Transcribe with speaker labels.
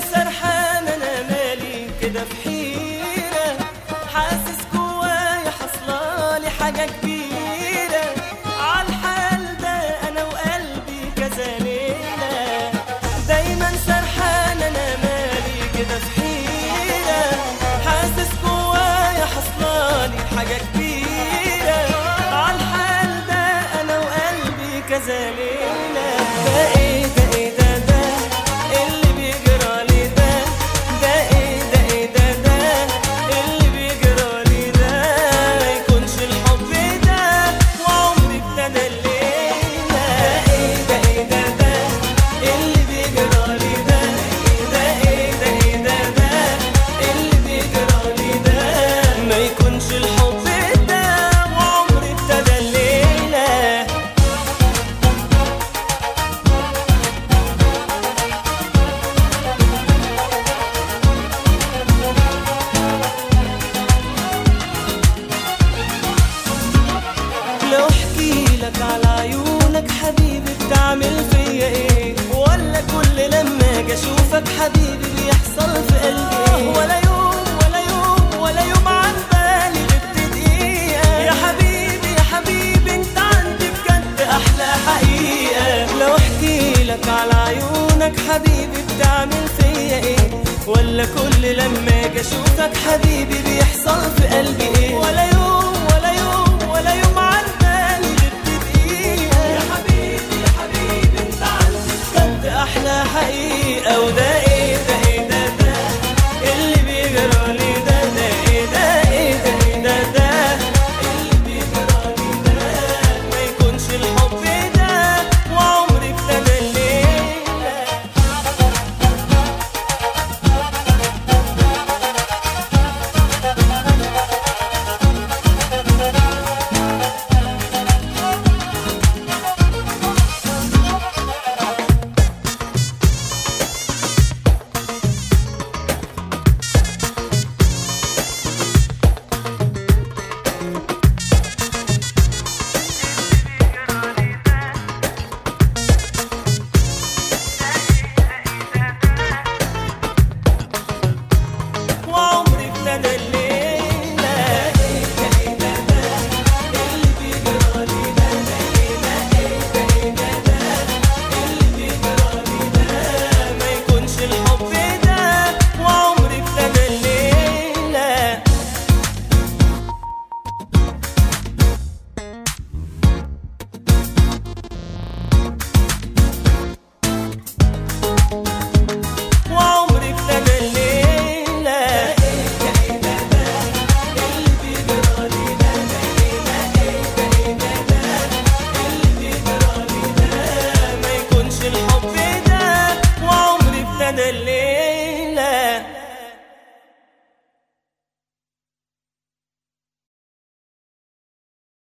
Speaker 1: سرحان انا مالي كده في حيرة حاسس جوايا حصلالي حاجة كبيرة عالحال ده انا وقلبي كذا ليلة دايما سرحان انا مالي كده في حيرة حاسس جوايا حصلالي حاجة كبيرة عالحال ده انا وقلبي كذا ليلة ده ايه ده ايه ده ده اللي بيجرى لي ده ده ايه ده ايه ده ده اللي بيجرى لي ده ما يكونش الحب ده وعمري ابتدى الليلة ده ايه ده ايه ده ده اللي بيجرى لي ده ده ايه ده ايه ده ده اللي بيجرى لي ده ما يكونش الحب ده وعمري ابتدى الليلة لو احكي لك على عيونك حبيبي بتعمل فيا ايه ولا كل لما اجي اشوفك حبيبي بيحصل في قلبي ايه ولا يوم ولا يوم ولا يوم عن بالي غبت دقيقة يا حبيبي يا حبيبي انت عندي بجد احلى حقيقة لو احكي لك على عيونك حبيبي بتعمل فيا ايه ولا كل لما اجي اشوفك حبيبي بيحصل في قلبي ايه ولا يوم ولا يوم ولا يوم عن بالي غبت دقيقة يا حبيبي يا حبيبي انت عندي بجد احلى حقيقة وده ايه ده ايه ده ده اللي بيجرى لي ده ده ايه ده ايه ده ايه ده ده اللي بيجرى لي ده ما يكونش الحب ده وعمري ابتدى الليلة وعمري ابتدى الليلة ايه ده ايه ده ده اللي بيجرى لي ده ده ايه ده ايه ده ايه ده ده اللي بيجرى لي ده ما يكونش الحب ده وعمري ابتدى الليلة وعمري ابتدى الليلة ايه ده ايه ده ده اللي بيجرى لي ده ده ايه ده ايه ده ايه ده ده اللي بيجرى لي ده ما يكونش الحب ده وعمري ابتدى الليلة